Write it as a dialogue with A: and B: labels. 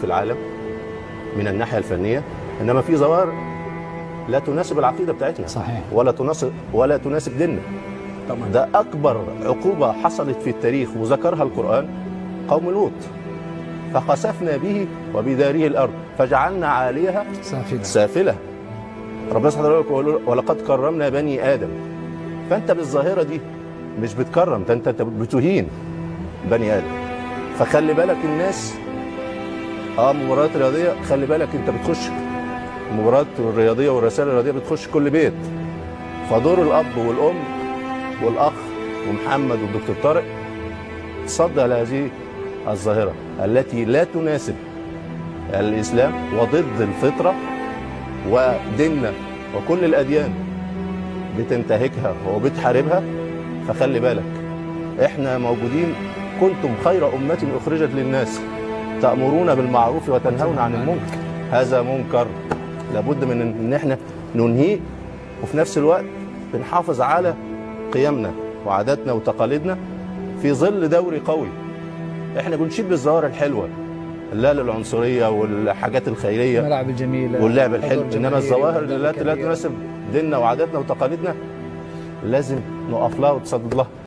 A: في العالم من الناحيه الفنيه انما في ظواهر لا تناسب العقيده بتاعتنا
B: صحيح.
A: ولا تناسب ولا تناسب ديننا
B: طبعا
A: ده اكبر عقوبه حصلت في التاريخ وذكرها القران قوم لوط فخسفنا به وبداره الارض فجعلنا عاليها
B: سافلة
A: سافله ربنا سبحانه وتعالى يقول ولقد كرمنا بني ادم فانت بالظاهره دي مش بتكرم ده انت انت بتهين بني ادم فخلي بالك الناس اه مباريات رياضيه خلي بالك انت بتخش المباريات الرياضيه والرسائل الرياضيه بتخش كل بيت فدور الاب والام والاخ ومحمد والدكتور طارق تصدى لهذه الظاهره التي لا تناسب الاسلام وضد الفطره وديننا وكل الاديان بتنتهكها وبتحاربها فخلي بالك احنا موجودين كنتم خير امه اخرجت للناس تامرون بالمعروف وتنهون عن المنكر هذا منكر لابد من ان احنا ننهيه وفي نفس الوقت بنحافظ على قيمنا وعاداتنا وتقاليدنا في ظل دوري قوي احنا بنشيد بالظواهر الحلوه لا للعنصريه والحاجات الخيريه
B: الملاعب الجميلة
A: واللعب
B: الحضور
A: الحلو انما
B: الجماهيري
A: الظواهر
B: والأهداف
A: التي لا
B: الكبيرة.
A: تناسب ديننا وعاداتنا وتقاليدنا لازم نقف لها وتصدد لها